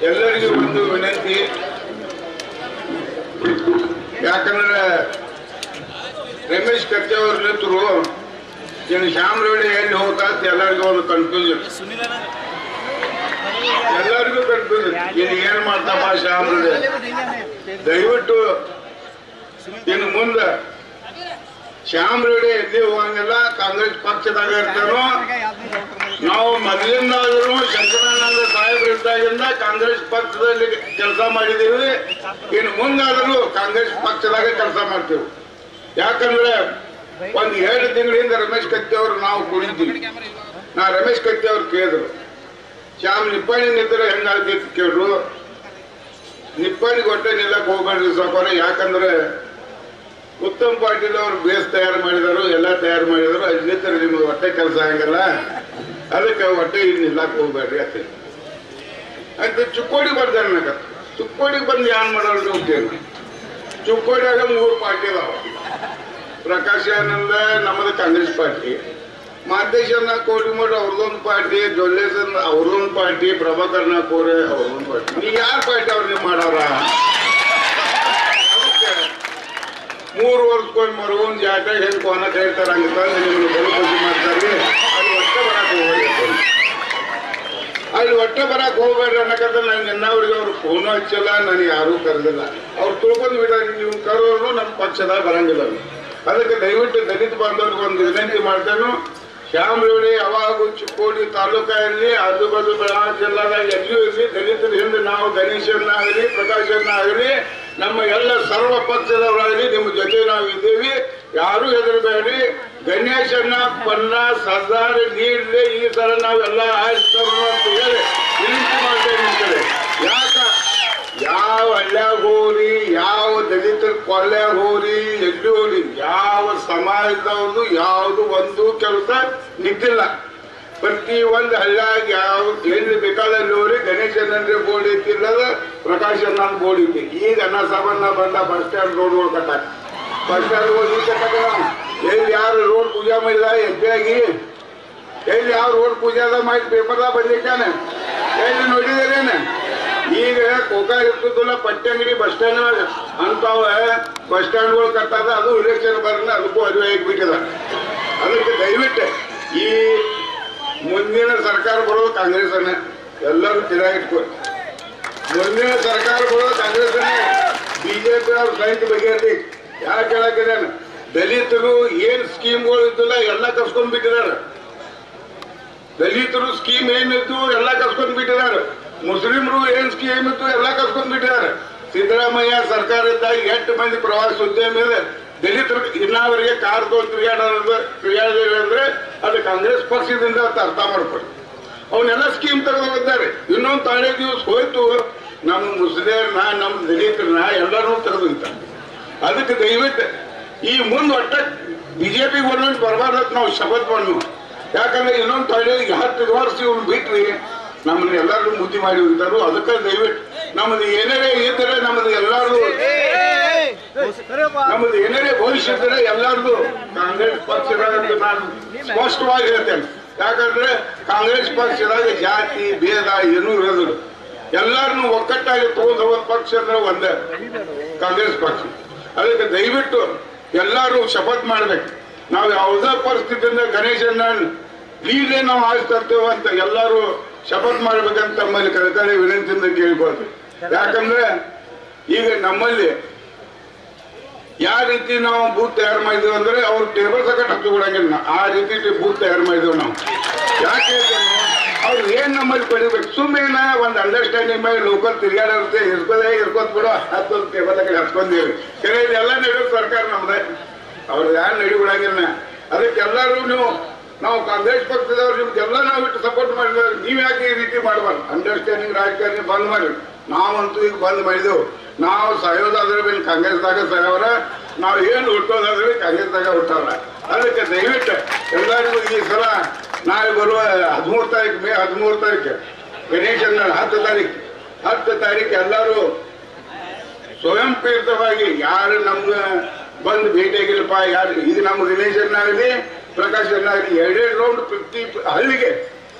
ಎಲ್ಲರಿಗೂ ಒಂದು ವಿನಂತಿ ಯಾಕಂದ್ರೆ ರಮೇಶ್ ಕತ್ತಿ ಅವ್ರ ನಿಂತರು ಇನ್ನು ಶ್ಯಾಮ್ ರೇವಡಿ ಎಲ್ಲಿ ಹೋಗ್ತಾ ಅಂತ ಎಲ್ಲರಿಗೂ ಒಂದು ಕನ್ಫ್ಯೂಷನ್ ಎಲ್ಲರಿಗೂ ಕನ್ಫ್ಯೂಷನ್ ಇನ್ನು ಏನ್ ಮಾಡ್ತಪ್ಪ ಶ್ಯಾಮ್ ರೇವಡಿ ದಯವಿಟ್ಟು ಇನ್ನು ಮುಂದೆ ಶ್ಯಾಮ್ ರೇವಡಿ ಎಲ್ಲಿ ಹೋಗಂಗಿಲ್ಲ ಕಾಂಗ್ರೆಸ್ ಪಕ್ಷದಾಗ ಇರ್ತಾನೋ ನಾವು ಮೊದಲಿಂದಾದರೂ ಶಂಕರಾನಂದ ಸಾಹೇಬ್ರು ಇದ್ದಾಗಿಂದ ಕಾಂಗ್ರೆಸ್ ಪಕ್ಷದಲ್ಲಿ ಕೆಲಸ ಮಾಡಿದ್ದೀವಿ ಇನ್ನು ಮುಂದಾದರೂ ಕಾಂಗ್ರೆಸ್ ಪಕ್ಷದಾಗ ಕೆಲಸ ಮಾಡ್ತೀವಿ ಯಾಕಂದ್ರೆ ಒಂದು ಎರಡು ತಿಂಗಳಿಂದ ರಮೇಶ್ ಕತ್ತಿ ಅವರು ನಾವು ಕುಡಿತೀವಿ ನಾ ರಮೇಶ್ ಕತ್ತಿ ಅವ್ರು ಕೇಳಿದ್ರು ಶ್ಯಾಮ್ ನಿಪ್ಪಾಣಿ ನಿಂತರೆ ಹೆಂಗಾಗ್ತೈತಿ ಕೇಳ್ರು ನಿಪ್ಪಾಣಿಗೆ ಹೊಟ್ಟೆ ನಿಲ್ಲಕ್ಕೆ ಹೋಗ್ಬೇಡ್ರಿ ಸಾಕೋರ ಯಾಕಂದ್ರೆ ಉತ್ತಮ್ ಪಾಟೀಲ್ ಅವರು ಬೇಸ್ ತಯಾರು ಮಾಡಿದರು ಎಲ್ಲ ತಯಾರು ಮಾಡಿದರು ಅಲ್ಲಿ ನಿಂತರೆ ನಿಮ್ಗೆ ಹೊಟ್ಟೆ ಕೆಲಸ ಆಗಂಗಿಲ್ಲ ಅದಕ್ಕೆ ಹೊಟ್ಟೆ ಇಲ್ಲಿ ನಿಲ್ಲಕ್ಕೆ ಹೋಗ್ಬೇಡ್ರಿ ಅಂತ ಅಂತ ಚುಕ್ಕೋಡಿ ಬರ್ದಾರ ನನಗ ಚುಕ್ಕೋಡಿಗೆ ಬಂದು ಏನ್ ಮಾಡೋರು ಹೋಗ್ತೇನೆ ಚುಕ್ಕೋಡಿಯಾಗ ಮೂರು ಪಾರ್ಟಿ ಅದಾವ ಪ್ರಕಾಶ್ ಆನಂದ ನಮ್ಮದು ಕಾಂಗ್ರೆಸ್ ಪಾರ್ಟಿ ಮಾದೇಶನ್ನ ಕೋಡಿಮೋಡ್ ಅವ್ರದೊಂದು ಪಾರ್ಟಿ ಜೊಲ್ಲೇಸನ್ ಅವ್ರದೊಂದು ಪಾರ್ಟಿ ಪ್ರಭಾಕರ್ನ ಕೋರೆ ಅವ್ರದೊಂದು ಪಾರ್ಟಿ ನೀ ಯಾರ ಪಾರ್ಟಿ ಅವ್ರು ನೀವು ಮಾಡವ್ರ ಅದಕ್ಕೆ ಮೂರು ವರ್ಷಕ್ಕೊಂದು ಮರುಗೊಂದು ಜಾಗ ಹೆಂಗ್ ಕೋನ ಹೇಳ್ತಾರ ಹಂಗೆ ನಿಮ್ಗೆ ಬಲುಪಸಿ ಮಾಡ್ತಾರೆ ಅಲ್ಲಿ ಒಟ್ಟೆ ಬರಕ್ ಹೋಗ್ಬೇಡಿ ಅಲ್ಲಿ ಒಟ್ಟೆ ಬರಕ್ ಹೋಗ್ಬೇಡ್ರಿ ಅನ್ನಕಂತ ನಂಗೆ ಇನ್ನವ್ರಿಗೆ ಅವ್ರು ಫೋನು ಹಚ್ಚಲ್ಲ ನನಗೆ ಯಾರೂ ಕರೆದಿಲ್ಲ ಅವ್ರು ತಿಳ್ಕೊಂಡು ಬಿಡ್ರಿ ನೀವು ಕರೋರು ನಮ್ಮ ಪಕ್ಷದಾಗ ಬರಂಗಿಲ್ಲ ಅವ್ರು. ಅದಕ್ಕೆ ದಯವಿಟ್ಟು ದಲಿತ ಬಾಂಧವ್ರಿಗೆ ಒಂದು ವಿನಂತಿ ಮಾಡ್ತೇನೆ ಶ್ಯಾಮ್ ರೇವಡಿ ಯಾವಾಗೂ ಚಿಕ್ಕೋಡಿ ತಾಲೂಕಲ್ಲಿ ಆಜುಬಾಜು ಬೆಳಗಾವಿ ಜಿಲ್ಲಾದಾಗ ಎಲ್ಲೂ ಇರಲಿ ದಲಿತರ ಹಿಂದೆ ನಾವು ಗಣೇಶನ್ನ ಆಗಲಿ ಪ್ರಕಾಶನ್ನ ಆಗಲಿ ನಮ್ಮ ಎಲ್ಲ ಸರ್ವ ಪಕ್ಷದವರಾಗಲಿ ನಿಮ್ಮ ಜೊತೆ ನಾವು ಇದ್ದೀವಿ ಯಾರು ಹೆದರಬೇಡಿ ಗಣೇಶನ್ನ ಪನ್ನಾಸ್ ಹಜಾರ್ ನೀಡಲಿ ಈ ಸಲ ನಾವೆಲ್ಲ ಆಯ್ತು ಅಂತ ಹೇಳಿ ವಿನಂತಿ ಮಾಡ್ತೇವೆ ನಿಮ್ಮ ಕಡೆ ಯಾಕ ಯಾವ ಹಳ್ಳ್ಯಾಗ ಹೋಗ್ರಿ ಯಾವ ದಲಿತರ ಕೊಲ್ಯಾಗ ಹೋಗ್ರಿ ಎಲ್ಲಿ ಹೋಗ್ರಿ ಯಾವ ಸಮಾಜದವ್ರದ್ದು ಯಾವುದು ಒಂದು ಕೆಲಸ ನಿಂತಿಲ್ಲ ಪ್ರತಿ ಒಂದು ಹಳ್ಳ್ಯಾಗ ಯಾವ ಎಲ್ಲಿ ಬೇಕಾದಲ್ಲಿ ಹೋಗ್ರಿ ಗಣೇಶನಂದ್ರೆ ಬೋರ್ಡ್ ಇತ್ತಿಲ್ಲದ ಪ್ರಕಾಶ್ ಅನ್ನ ಬೋರ್ಡ್ ಐತಿ ಈಗ ಅನ್ನ ಸಾಬಣ್ಣ ಬಂದ ಬಸ್ ಸ್ಟ್ಯಾಂಡ್ ರೋಡ್ ಕಟ್ಟಾಕ ಬಸ್ ಸ್ಟ್ಯಾಂಡ್ ಹೋಗಿ ಕಟ್ಟಾಕ ಎಲ್ಲಿ ಯಾರು ರೋಡ್ ಪೂಜಾ ಮಾಡಿದ ಎದ್ದಾಗಿ ಎಲ್ಲಿ ಯಾವ ರೋಡ್ ಪೂಜಾದ ಮಾಡಿ ಪೇಪರ್ದಾಗ ಬಂದಿದ್ದಾನೆ ಎಲ್ಲಿ ನೋಡಿದಾರೇನ ಈಗ ಕೋಕ ಇರ್ತದಲ್ಲ ಪಟ್ಟಂಗಡಿ ಬಸ್ ಸ್ಟ್ಯಾಂಡ್ ಅಂತಾವ ಬಸ್ ಸ್ಟ್ಯಾಂಡ್ಗಳು ಕಟ್ಟದ ಅದು ಇಲೆಕ್ಷನ್ ಬರಲ್ಲ ಅದಕ್ಕೂ ಅರಿವೆ ಆಗ್ಬಿಟ್ಟದ ಅದಕ್ಕೆ ದಯವಿಟ್ಟು ಈ ಮುಂದಿನ ಸರ್ಕಾರ ಬರೋದು ಕಾಂಗ್ರೆಸ್ ಅನ್ನ ಎಲ್ಲರೂ ತಿರಾಗಿಟ್ಕೊಳ್ಳಿ ಮುಂದಿನ ಸರ್ಕಾರ ಬರೋದು ಕಾಂಗ್ರೆಸ್ ಬಿಜೆಪಿ ಅವ್ರ ಸೈನ್ಸ್ ಬಗೆಹರಿ ಯಾಕೆ ಹೇಳಕ್ಕಿದ್ದೇನೆ ದಲಿತರು ಏನ್ ಸ್ಕೀಮ್ಗಳು ಇದ್ದಿಲ್ಲ ಎಲ್ಲ ಕಸ್ಕೊಂಡ್ ಬಿಟ್ಟಿದ್ದಾರೆ ದಲಿತರು ಸ್ಕೀಮ್ ಏನಿತ್ತು ಎಲ್ಲ ಕಸ್ಕೊಂಡ್ ಬಿಟ್ಟಿದ್ದಾರೆ ಮುಸ್ಲಿಮರು ಏನ್ ಸ್ಕೀಮ್ ಇತ್ತು ಎಲ್ಲ ಕಸ್ಕೊಂಡ್ ಬಿಟ್ಟಿದ್ದಾರೆ ಸಿದ್ದರಾಮಯ್ಯ ಸರ್ಕಾರ ಇದ್ದಾಗ ಎಂಟು ಮಂದಿ ಪ್ರವಾಸೋದ್ಯಮ ಇದೆ ದಲಿತರು ಇನ್ನಾವರೆಗೆ ಕಾರ್ ತಗೊಂಡು ತಿರುಗಾಡೋದು ತಿರುಗಾಡಿದ್ರೆ ಅಂದ್ರೆ ಅದು ಕಾಂಗ್ರೆಸ್ ಪಕ್ಷದಿಂದ ಅಂತ ಅರ್ಥ ಮಾಡ್ಕೊಳ್ಳಿ ಅವನ್ನೆಲ್ಲ ಸ್ಕೀಮ್ ತೆಗೆದುಕೊಂಡಿದ್ದಾರೆ ಇನ್ನೊಂದು ತಾಳೆ ದಿವಸ ಹೋಯ್ತು ನಮ್ಮ ಮುಸ್ಲಿಮರ್ನ ನಮ್ಮ ದಲಿತರನ್ನ ಎಲ್ಲರೂ ತೆಗೆದುಂತಾರೆ ಅದಕ್ಕೆ ದಯವಿಟ್ಟು ಈ ಮುಂದೆ ಒಟ್ಟ ಬಿಜೆಪಿ ಗೌರ್ಮೆಂಟ್ ಬರಬಾರ್ದು ನಾವು ಶಪಥ ಮಾಡ್ನು ಯಾಕಂದ್ರೆ ಇನ್ನೊಂದು ತಳಿ ಹತ್ತು ವರ್ಷ ಇವ್ನು ಬಿಟ್ರಿ ನಮ್ಮನ್ನ ಎಲ್ಲರೂ ಮುದ್ದಿ ಮಾಡಿ ಹೋಗ್ತಾರು ಅದಕ್ಕೆ ದಯವಿಟ್ಟು ನಮ್ಮದು ಏನಾರೇ ಇದ್ರೆ ನಮ್ಮದು ಎಲ್ಲಾರು ನಮ್ಮದು ಏನಾರೇ ಭವಿಷ್ಯ ಇದ್ರೆ ಎಲ್ಲಾರ್ದು ಕಾಂಗ್ರೆಸ್ ಪಕ್ಷದಾಗ ಅಂತ ನಾನು ಸ್ಪಷ್ಟವಾಗಿ ಹೇಳ್ತೇನೆ ಯಾಕಂದ್ರೆ ಕಾಂಗ್ರೆಸ್ ಪಕ್ಷದಾಗ ಜಾತಿ ಭೇದ ಏನೂ ಇರೋದಿಲ್ಲ ಎಲ್ಲಾರನ್ನು ಒಕ್ಕಟ್ಟಾಗಿ ತಗೊಂಡು ಹೋದ ಪಕ್ಷ ಅಂದ್ರೆ ಒಂದೇ ಕಾಂಗ್ರೆಸ್ ಪಕ್ಷ ಅದಕ್ಕೆ ದಯವಿಟ್ಟು ಎಲ್ಲರೂ ಶಪಥ ಮಾಡ್ಬೇಕು ನಾವು ಯಾವುದೇ ಪರಿಸ್ಥಿತಿಯಿಂದ ಗಣೇಶನ ಲೀಲೆ ನಾವು ಆರಿಸ್ತರ್ತೇವೆ ಅಂತ ಎಲ್ಲರೂ ಶಪಥ ಮಾಡ್ಬೇಕಂತ ತಮ್ಮಲ್ಲಿ ಕರೆತಡೆ ವಿನಂತಿಯಿಂದ ಕೇಳ್ಕೊಳ್ತೀವಿ ಯಾಕಂದ್ರೆ ಈಗ ನಮ್ಮಲ್ಲಿ ಯಾವ ರೀತಿ ನಾವು ಬೂತ್ ತಯಾರು ಮಾಡಿದ್ವಿ ಅಂದ್ರೆ ಅವ್ರು ಟೇಬಲ್ ಸಕಟ್ ಹಚ್ಕೊಡಂಗಿಲ್ಲ ನಾವು. ಆ ರೀತಿ ಬೂತ್ ತಯಾರು ಮಾಡಿದ್ವಿ ನಾವು ಯಾಕೆ ಹೇಳ್ತೇನೆ? ಅವ್ರು ಏನ್ ನಮ್ಮಲ್ಲಿ ಪಡಿಬೇಕು ಸುಮ್ಮನೆ ಒಂದು ಅಂಡರ್ಸ್ಟ್ಯಾಂಡಿಂಗ್ ಮೇಲೆ ಲೋಕಲ್ ತಿರುಗಾಡಿರುತ್ತೆ ಇರ್ಕೋದೇ ಇರ್ಕೋತ್ ಬಿಡು ಹತ್ತೊಂದು ಟೇಬಲ್ ಕಡೆ ಹಚ್ಕೊಂಡೀವಿ ಕೆರೆ ಎಲ್ಲ ನಡೆಯೋದು ಸರ್ಕಾರ ನಮ್ದೆ ಅವ್ರು ಯಾರು ನಡಿಬಿಡಂಗಿಲ್ಲ ಅದಕ್ಕೆ ಎಲ್ಲರೂ ನೀವು ನಾವು ಕಾಂಗ್ರೆಸ್ ಪಕ್ಷದವ್ರು ನಿಮ್ಗೆಲ್ಲ ನಾವು ಇಟ್ಟು ಸಪೋರ್ಟ್ ಮಾಡಿದ್ರೆ ನೀವ್ ಯಾಕೆ ಈ ರೀತಿ ಮಾಡಬಾರ್ದು ಅಂಡರ್ಸ್ಟ್ಯಾಂಡಿಂಗ್ ರಾಜಕಾರಣಿ ಬಂದ್ ಮಾಡಿ ನಾವಂತೂ ಈಗ ಬಂದ್ ಮಾಡಿದೆವು ನಾವು ಸಾಯೋದಾದ್ರೆ ಬಿನ್ ಕಾಂಗ್ರೆಸ್ದಾಗ ಸಾಯವರ ನಾವು ಏನು ಹುಟ್ಟೋದಾದ್ರೆ ಕಾಂಗ್ರೆಸ್ದಾಗ ಹುಟ್ಟವ್ರ ಅದಕ್ಕೆ ದಯವಿಟ್ಟು ಎಲ್ಲರಿಗೂ ಈ ಸಲ ನಾಳೆ ಬರುವ ಹದಿಮೂರು ತಾರೀಕು ಮೇ ಹದಿಮೂರು ತಾರೀಕು ಗಣೇಶನ ಹತ್ತು ತಾರೀಕು ಹತ್ತು ತಾರೀಕು ಎಲ್ಲರೂ ಸ್ವಯಂ ಪ್ರೇರಿತವಾಗಿ ಯಾರು ನಮ್ಗೆ ಬಂದು ಭೇಟಿಯಾಗಿಲ್ಲಪ್ಪ ಯಾರು ಈಗ ನಮ್ಮ ಗಣೇಶನ್ನಾಗಲಿ ಪ್ರಕಾಶನ್ನಾಗಲಿ ಎರಡೆರಡು ರೌಂಡ್ ಪ್ರತಿ ಹಳ್ಳಿಗೆ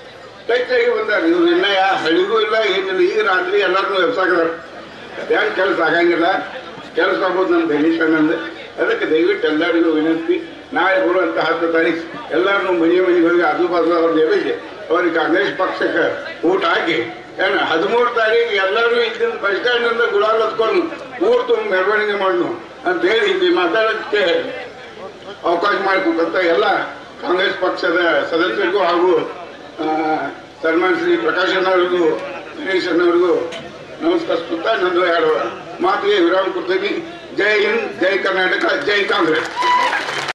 ಟೈಟಾಗಿ ಬಂದಾರೆ ಇವ್ರು ಇನ್ನ ಯಾ ಹಳ್ಳಿಗೂ ಇಲ್ಲ ಏನಿಲ್ಲ ಈಗ ರಾತ್ರಿ ಎಲ್ಲರನ್ನೂ ಎಬ್ಸಾಕದಾರ ಹೆಂಗ್ ಕೆಲಸ ಆಗಂಗಿಲ್ಲ ಕೆಲಸ ಆಗೋದು ನಮ್ಮ ಬೆನಿಷನ್ ಅಂದ ಅದಕ್ಕೆ ದಯವಿಟ್ಟು ಎಲ್ಲರಿಗೂ ವಿನಂತಿ ನಾಳೆ ಬರುವಂತ ಹತ್ತು ತಾರೀಕು ಎಲ್ಲರನ್ನೂ ಮನೆ ಮನೆಗೆ ಹೋಗಿ ಆಜು ಬಾಜು ಅವ್ರ ದೇವಿಗೆ ಅವ್ರಿಗೆ ಕಾಂಗ್ರೆಸ್ ಪಕ್ಷಕ್ಕೆ ಊಟ ಹಾಕಿ ಏನ ಹದಿಮೂರು ತಾರೀಕು ಎಲ್ಲರೂ ಇದ್ದಿನ ಬಸ್ ಸ್ಟ್ಯಾಂಡಿಂದ ಗುಲಾಲ್ ಹತ್ಕೊಂಡು ಊರು ತುಂಬ ಮೆರವಣಿಗೆ ಮಾಡ್ನು ಅಂತ ಹೇಳಿ ಇಲ್ಲಿ ಮಾತಾಡೋದಕ್ಕೆ ಅವಕಾಶ ಮಾಡಿಕೊಟ್ಟಂತ ಎಲ್ಲ ಕಾಂಗ್ರೆಸ್ ಪಕ್ಷದ ಸದಸ್ಯರಿಗೂ ಹಾಗೂ ಆ, ಸನ್ಮಾನ ಶ್ರೀ ಪ್ರಕಾಶ್ ಅಣ್ಣವರಿಗೂ ಗಣೇಶ್ ಅಣ್ಣವರಿಗೂ ನಮಸ್ಕರಿಸುತ್ತಾ ನಂದು ಎರಡು ಮಾತಿಗೆ ವಿರಾಮ ಕೊಡ್ತೀನಿ ಜೈ ಹಿಂದ್ ಜೈ ಕರ್ನಾಟಕ ಜೈ ಕಾಂಗ್ರೆಸ್